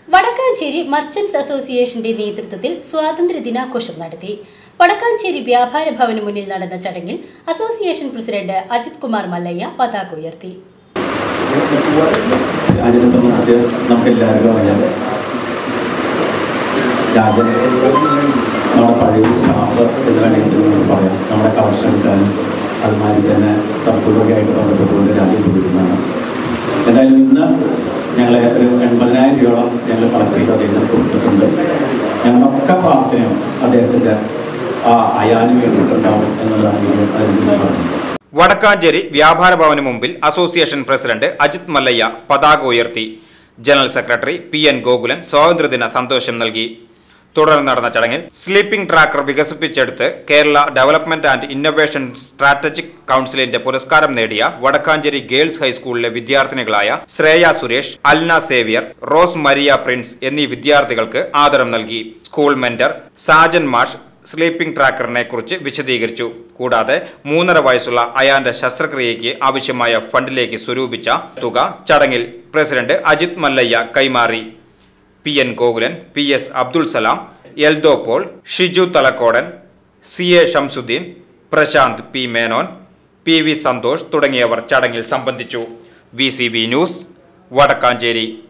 Vadakkanchery merchants അസോസിയേഷന്റെ നേതൃത്വത്തിൽ സ്വാതന്ത്ര്യ ദിനാഘോഷം നടത്തി വടക്കാഞ്ചേരി വ്യാപാര ഭവന് മുന്നിൽ നടന്ന ചടങ്ങിൽ അസോസിയേഷൻ പ്രസിഡന്റ് അജിത് കുമാർ മല്ലയ്യ പതാക ഉയർത്തി രാജനെ സംബന്ധിച്ച് നമുക്ക് എല്ലാവർക്കും അറിയാം രാജൻ നമ്മുടെ പഴയ സ്റ്റാഫ് എന്ന് വേണമെങ്കിൽ നമുക്ക് പറയാം നമ്മുടെ കളക്ഷൻക്കാരും അതുമാതിരി തന്നെ സർക്കുലറൊക്കെ ആയിട്ട് ബന്ധപ്പെട്ടുകൊണ്ട് രാജ്യം കൊടുക്കുന്നതാണ് എന്തായാലും ഇന്ന് ഞങ്ങൾ ഒരു എൺപതിനായിരം രൂപയോളം ഞങ്ങൾ കളക്ട് ചെയ്ത് അദ്ദേഹത്തിന് കൊടുത്തിട്ടുണ്ട് ഞങ്ങളൊക്കെ പ്രാർത്ഥനയും അദ്ദേഹത്തിൻ്റെ ആ അയാന് വേണ്ടിയിട്ടുണ്ടാവും എന്നുള്ളതാണ് എനിക്ക് അതിൽ പറഞ്ഞത് വടക്കാഞ്ചേരി വ്യാപാര ഭവന് മുമ്പിൽ അസോസിയേഷൻ പ്രസിഡന്റ് അജിത് മല്ലയ്യ പതാക ഉയർത്തി general secretary P N Gokulan സ്വാതന്ത്ര്യദിന സന്തോഷം നൽകി തുടർന്ന് നടന്ന ചടങ്ങിൽ സ്ലീപ്പിംഗ് ട്രാക്കർ വികസിപ്പിച്ചെടുത്ത് Kerala development and innovation strategic കൗൺസിലിന്റെ പുരസ്കാരം നേടിയ വടക്കാഞ്ചേരി ഗേൾസ് ഹൈസ്കൂളിലെ വിദ്യാർത്ഥിനികളായ ശ്രേയ സുരേഷ് അൽന സേവിയർ റോസ് മരിയ പ്രിൻസ് എന്നീ വിദ്യാർത്ഥികൾക്ക് ആദരം നൽകി സ്കൂൾ മെന്റർ സാജൻ മാഷ് സ്ലീപ്പിംഗ് ട്രാക്കറിനെ കുറിച്ച് വിശദീകരിച്ചു കൂടാതെ മൂന്നര വയസ്സുള്ള അയാന്റെ ശസ്ത്രക്രിയയ്ക്ക് ആവശ്യമായ ഫണ്ടിലേക്ക് സ്വരൂപിച്ച തുക ചടങ്ങിൽ പ്രസിഡന്റ് അജിത് മല്ലയ്യ കൈമാറി P N Gokulan P S Abdul Salam Eldho Paul Shiju Thalakkodan C A Shamsuddin Prashanth P Menon P V Santhosh തുടങ്ങിയവർ ചടങ്ങിൽ സംബന്ധിച്ചു V C B news Vadakkanchery